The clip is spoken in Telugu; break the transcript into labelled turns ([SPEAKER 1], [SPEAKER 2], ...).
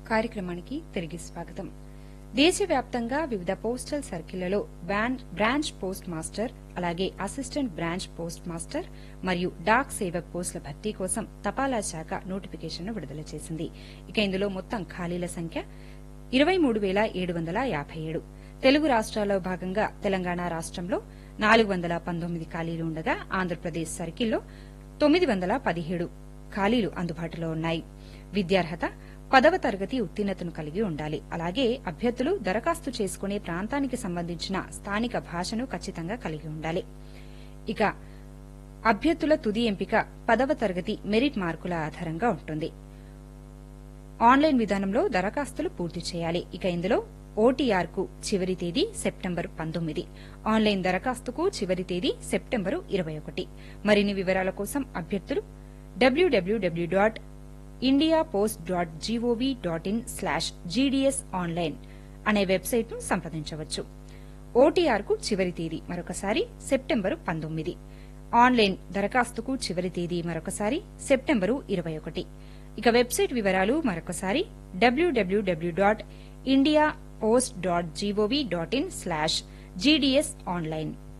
[SPEAKER 1] కార్యక్రమానికి తిరిగి స్వాగతం దేశవ్యాప్తంగా వివిధ పోస్టల్ సర్కిళ్లలో బ్రాంచ్ బ్రాంచ్ పోస్ట్ మాస్టర్ అలాగే అసిస్టెంట్ బ్రాంచ్ పోస్ట్ మాస్టర్ మరియు డాక్ సేవక్ పోస్టుల భర్తీ కోసం తపాలా శాఖ నోటిఫికేషన్ను విడుదల చేసింది ఇక ఇందులో మొత్తం ఖాళీల సంఖ్య ఇరవై మూడు వేల ఏడు వందల యాభై ఏడు తెలుగు రాష్ట్రాల్లో భాగంగా తెలంగాణ రాష్ట్రంలో నాలుగు వందల పంతొమ్మిది ఖాళీలు ఉండగా ఆంధ్రప్రదేశ్ సర్కిల్లో తొమ్మిది వందల పదిహేడు ఖాళీలు అందుబాటులో ఉన్నాయి విద్యార్హత పదవ తరగతి ఉత్తీర్ణతను కలిగి ఉండాలి అలాగే అభ్యర్థులు దరఖాస్తు చేసుకునే ప్రాంతానికి సంబంధించిన స్థానిక భాషను ఖచ్చితంగా కలిగి ఉండాలి ఇక అభ్యర్థుల తుది ఎంపిక పదవ తరగతి మెరిట్ మార్కుల ఆధారంగా ఉంటుంది ఆన్లైన్ విధానంలో దరఖాస్తులు పూర్తి చేయాలి ఇక ఇందులో ఓటీఆర్ కు చివరి తేదీ సెప్టెంబర్ పంతొమ్మిది ఆన్లైన్ దరఖాస్తుకు చివరి తేదీ సెప్టెంబరు ఇరవై ఒకటి మరిన్ని వివరాల కోసం అభ్యర్థులు WWW dot India post dot GOV dot in slash GDS online అనే వెబ్సైట్ ను సంప్రదించవచ్చు ఓటీఆర్ కు చివరి తేదీ మరొకసారి సెప్టెంబరు పంతొమ్మిది ఆన్లైన్ దరఖాస్తుకు చివరి తేదీ మరొకసారి సెప్టెంబరు ఇరవై ఒకటి ఇక వెబ్సైట్ వివరాలు మరొకసారి WWW dot India post dot GOV dot in slash GDS online